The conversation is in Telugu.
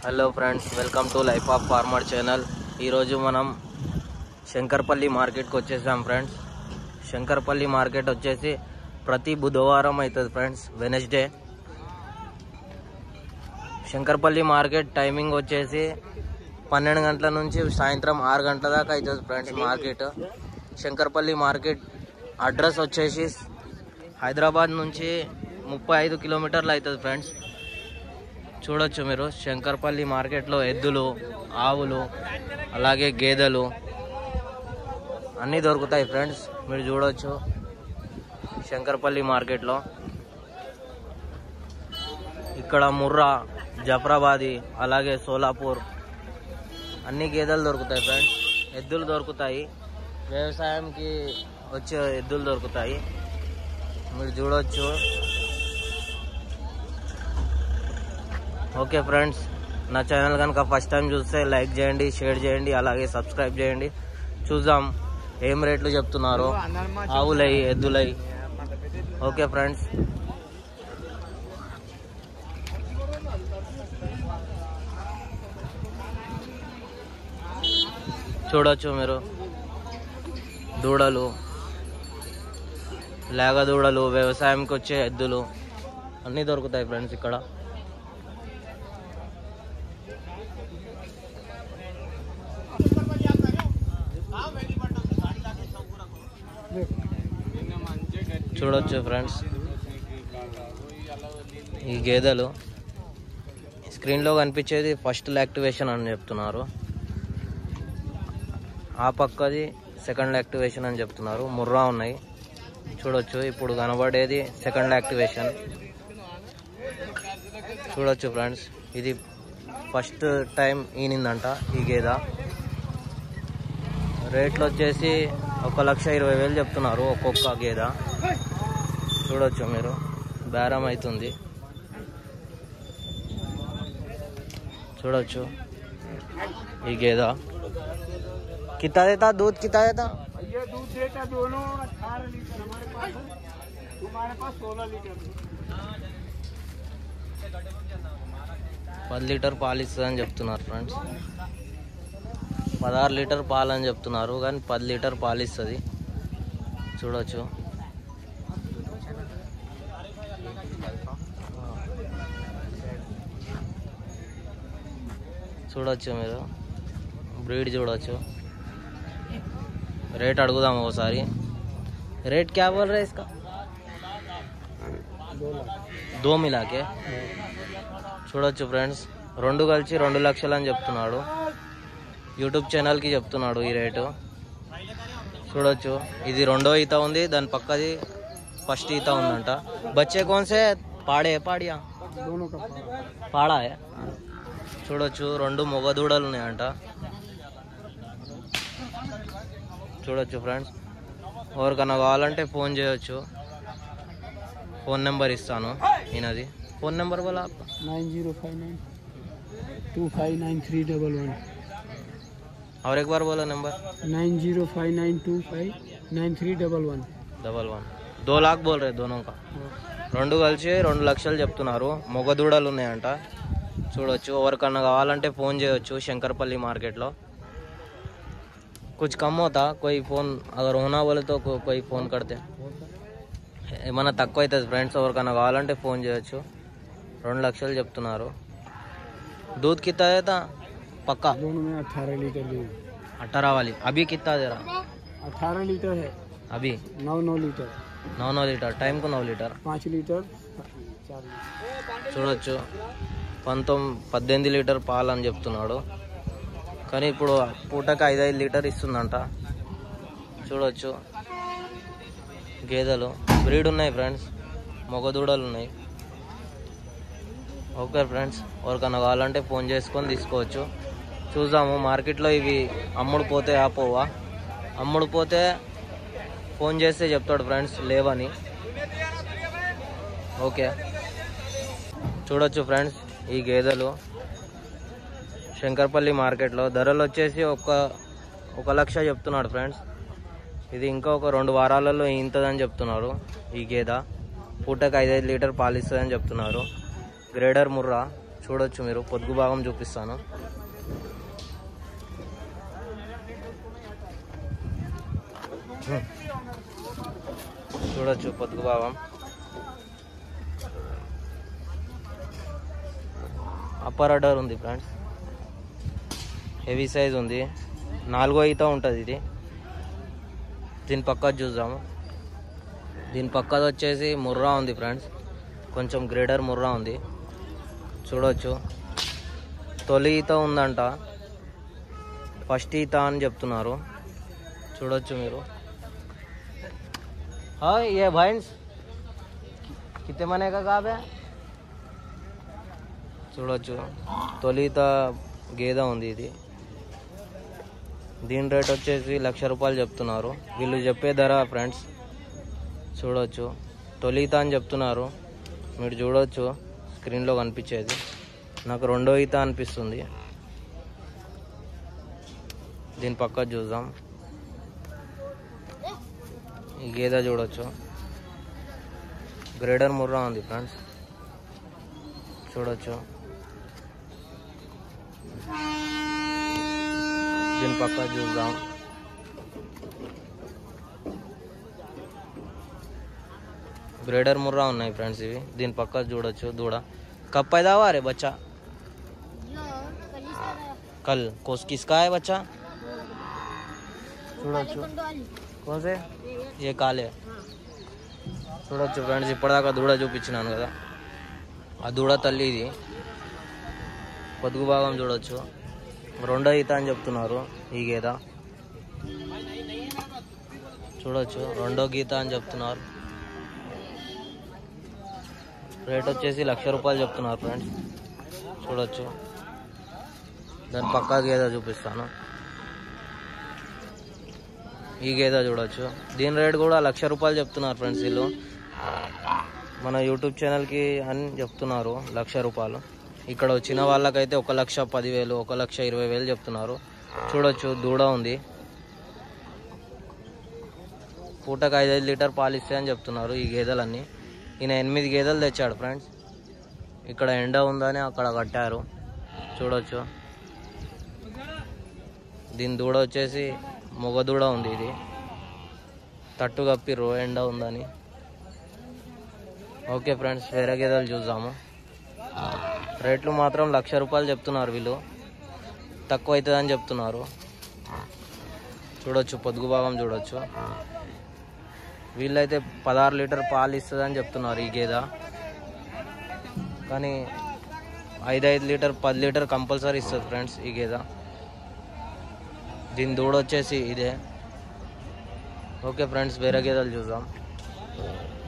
Hello friends welcome to life of farmer channel ఈరోజు మనం శంకర్పల్లి మార్కెట్కి వచ్చేసాం ఫ్రెండ్స్ శంకర్పల్లి మార్కెట్ వచ్చేసి ప్రతి బుధవారం అవుతుంది friends Wednesday Shankarpalli market timing వచ్చేసి పన్నెండు గంటల నుంచి సాయంత్రం ఆరు గంటల దాకా అవుతుంది friends market Shankarpalli market address వచ్చేసి హైదరాబాద్ నుంచి ముప్పై ఐదు కిలోమీటర్లు అవుతుంది ఫ్రెండ్స్ చూడొచ్చు మీరు శంకర్పల్లి మార్కెట్లో ఎద్దులు ఆవులు అలాగే గేదెలు అన్నీ దొరుకుతాయి ఫ్రెండ్స్ మీరు చూడొచ్చు శంకర్పల్లి మార్కెట్లో ఇక్కడ ముర్రా జఫరాబాది అలాగే సోలాపూర్ అన్ని గేదెలు దొరుకుతాయి ఫ్రెండ్స్ ఎద్దులు దొరుకుతాయి వ్యవసాయంకి వచ్చే ఎద్దులు దొరుకుతాయి మీరు చూడొచ్చు ఓకే ఫ్రెండ్స్ నా ఛానల్ కనుక ఫస్ట్ టైం చూస్తే లైక్ చేయండి షేర్ చేయండి అలాగే సబ్స్క్రైబ్ చేయండి చూద్దాం ఏం రేట్లు చెప్తున్నారు ఆవులై ఎద్దులై ఓకే ఫ్రెండ్స్ చూడొచ్చు మీరు దూడలు లేగ దూడలు వ్యవసాయంకి వచ్చే ఎద్దులు అన్నీ దొరుకుతాయి ఫ్రెండ్స్ ఇక్కడ చూడొచ్చు ఫ్రెండ్స్ ఈ గేదెలు స్క్రీన్లో కనిపించేది ఫస్ట్ యాక్టివేషన్ అని చెప్తున్నారు ఆ పక్కది సెకండ్ యాక్టివేషన్ అని చెప్తున్నారు ముర్రా ఉన్నాయి చూడొచ్చు ఇప్పుడు కనబడేది సెకండ్ యాక్టివేషన్ చూడొచ్చు ఫ్రెండ్స్ ఇది ఫస్ట్ టైం ఈనిందంట ఈ గేద రేట్లు వచ్చేసి ఒక లక్ష ఇరవై వేలు చెప్తున్నారు ఒక్కొక్క గేద చూడొచ్చు మీరు బేరం అవుతుంది చూడొచ్చు ఈ గేద कितना देता दूध कितना देता ये दूध देता दोनों अठारह लीटर हमारे पास है तुम्हारे पास सोलह लीटर పది లీటర్ పాలు ఇస్తుంది అని చెప్తున్నారు ఫ్రెండ్స్ పదహారు లీటర్ పాలు అని చెప్తున్నారు కానీ పది లీటర్ పాలు ఇస్తుంది చూడొచ్చు చూడొచ్చు మీరు బ్రీడ్ చూడొచ్చు రేట్ అడుగుదాం ఒకసారి రేట్ క్యా బోల్ రే ఇస్కా దో మిలాకే చూడొచ్చు ఫ్రెండ్స్ రెండు కలిసి రెండు లక్షలు అని చెప్తున్నాడు యూట్యూబ్ ఛానల్కి చెప్తున్నాడు ఈ రేటు చూడొచ్చు ఇది రెండో ఈత ఉంది దాని పక్కది ఫస్ట్ ఈత ఉందంట బచ్చే కోన్సే పాడే పాడియా दोनों का పాడా చూడొచ్చు రెండు మొగ దూడలు ఉన్నాయంట చూడొచ్చు ఫ్రెండ్స్ ఎవరికన్నా కావాలంటే ఫోన్ చేయొచ్చు ఫోన్ నెంబర్ ఇస్తాను ఈయనది ఫోన్ నెంబర్ వల్ల nine zero five nine two five nine three double one और एक बार बोलो number nine zero five nine two five nine three double one double one దో లాక్ బోల్ రే దోనో కా రెండు కలిసి రెండు లక్షలు చెప్తున్నారు మొగ దూడలు ఉన్నాయంట చూడొచ్చు ఎవరికన్నా కావాలంటే ఫోన్ చేయొచ్చు శంకర్పల్లి మార్కెట్లో कुछ कम होता कोई फोन अगर होना बोले तो को, कोई ఫోన్ కడితే ఏమన్నా తక్కువ అవుతుంది ఫ్రెండ్స్ ఎవరికన్నా కావాలంటే ఫోన్ చేయొచ్చు రెండు లక్షలు చెప్తున్నారు दूध कितना देता पक्का दोनों में अठारह लीटर दूध अठारह वाली अभी कितना दे रहा अठारह लीटर है अभी नौ नौ लीटर नौ नौ लीटर टाइम को नौ लीटर पाँच लीटर चार लीटर చూడొచ్చు పంతొమ్మిది పద్దెనిమిది లీటర్ పాలు అని చెప్తున్నాడు కానీ ఇప్పుడు పూటకి ఐదైదు లీటర్ ఇస్తుందంట చూడొచ్చు గేదెలు బ్రీడ్ ఉన్నాయి ఫ్రెండ్స్ మొగ దూడలు ఉన్నాయి ఓకే ఫ్రెండ్స్ ఎవరికన్నా కావాలంటే ఫోన్ చేసుకొని తీసుకోవచ్చు చూద్దాము మార్కెట్లో ఇవి అమ్ముడు పోతే ఆపోవా అమ్ముడు పోతే ఫోన్ చేస్తే చెప్తాడు ఫ్రెండ్స్ లేవని ఓకే చూడొచ్చు ఫ్రెండ్స్ ఈ గేదెలు శంకర్పల్లి మార్కెట్లో ధరలు వచ్చేసి ఒక ఒక లక్ష చెప్తున్నాడు ఫ్రెండ్స్ ఇది ఇంకా ఒక రెండు వారాలలో ఇంతదని చెప్తున్నారు ఈ గేదె పూటకి ఐదైదు లీటర్ పాలు ఇస్తుందని చెప్తున్నారు గ్రేడర్ ముర్రా చూడొచ్చు మీరు పొద్దు భాగం చూపిస్తాను హ్మ్. చూడొచ్చు పొద్దు భాగం అప్పర్ అడర్ ఉంది ఫ్రెండ్స్ హెవీ సైజ్ ఉంది నాలుగో ఈత ఉంటుంది ఇది దీని పక్క చూద్దాము దీని పక్కది వచ్చేసి ముర్రా ఉంది ఫ్రెండ్స్ కొంచెం గ్రేటర్ ముర్రా ఉంది చూడొచ్చు తొలి ఈత ఉందంట ఫస్ట్ ఈత అని చెప్తున్నారు చూడొచ్చు మీరు హాయ్ ఏ భైన్స్ కితే మనేగా కాబే చూడొచ్చు తొలిత గేదె ఉంది ఇది దీని రేట్ వచ్చేసి లక్ష రూపాయలు చెప్తున్నారు వీళ్ళు చెప్పే ధర ఫ్రెండ్స్ చూడొచ్చు తొలిత అని చెప్తున్నారు మీరు చూడొచ్చు స్క్రీన్లో కనిపించేది నాకు రెండో ఈత అనిపిస్తుంది దీని పక్క చూద్దాం ఈ గేదె చూడొచ్చు గ్రేడర్ ముర్రా ఉంది ఫ్రెండ్స్ చూడొచ్చు దీని పక్క చూద్దాం గ్రేడర్ ముర్రా ఉన్నాయి ఫ్రెండ్స్ ఇవి దీని పక్క చూడొచ్చు దూడ కప్ पैदा रे बच्चा कल कोस किसका है बच्चा చూడొచ్చు కోసే ఏ కాలే చూడొచ్చు ఫ్రెండ్స్ ఇప్పటిదాకా దూడ చూపించినాను కదా ఆ దూడ తల్లి ఇది పొదుగు భాగం చూడొచ్చు రెండో ఈత అని చెప్తున్నారు ఈ గీత చూడొచ్చు రెండో గీత అని చెప్తున్నారు రేట్ వచ్చేసి లక్ష రూపాయలు చెప్తున్నారు ఫ్రెండ్స్ చూడొచ్చు దాని పక్కా గేదె చూపిస్తాను ఈ గేదె చూడొచ్చు దీని రేట్ కూడా లక్ష రూపాయలు చెప్తున్నారు ఫ్రెండ్స్ వీళ్ళు మన యూట్యూబ్ ఛానల్కి అని చెప్తున్నారు లక్ష రూపాయలు ఇక్కడ వచ్చిన వాళ్ళకైతే ఒక లక్ష పదివేలు ఒక లక్ష ఇరవై వేలు చెప్తున్నారు చూడొచ్చు దూడ ఉంది పూటకు ఐదైదు లీటర్ పాలు ఇస్తాయని చెప్తున్నారు ఈ గేదెలన్నీ ఈయన ఎనిమిది గేదెలు తెచ్చాడు ఫ్రెండ్స్ ఇక్కడ ఎండ ఉందని అక్కడ కట్టారు చూడొచ్చు దీని దూడ వచ్చేసి మొగ దూడ ఉంది ఇది తట్టు కప్పిర్రు ఎండ ఉందని ఓకే ఫ్రెండ్స్ వేరే గేదెలు చూద్దాము రేట్లు మాత్రం లక్ష రూపాయలు చెప్తున్నారు వీళ్ళు తక్కువ అవుతుందని చెప్తున్నారు చూడొచ్చు పొదుగు భాగం చూడొచ్చు వీళ్ళైతే పదహారు లీటర్ పాలు ఇస్తుందని చెప్తున్నారు ఈ గేదె కానీ ఐదు ఐదు లీటర్ పది లీటర్ కంపల్సరీ ఇస్తుంది ఫ్రెండ్స్ ఈ గేదె దీని దూడ వచ్చేసి ఇదే ఓకే ఫ్రెండ్స్ వేరే గేదెలు చూద్దాం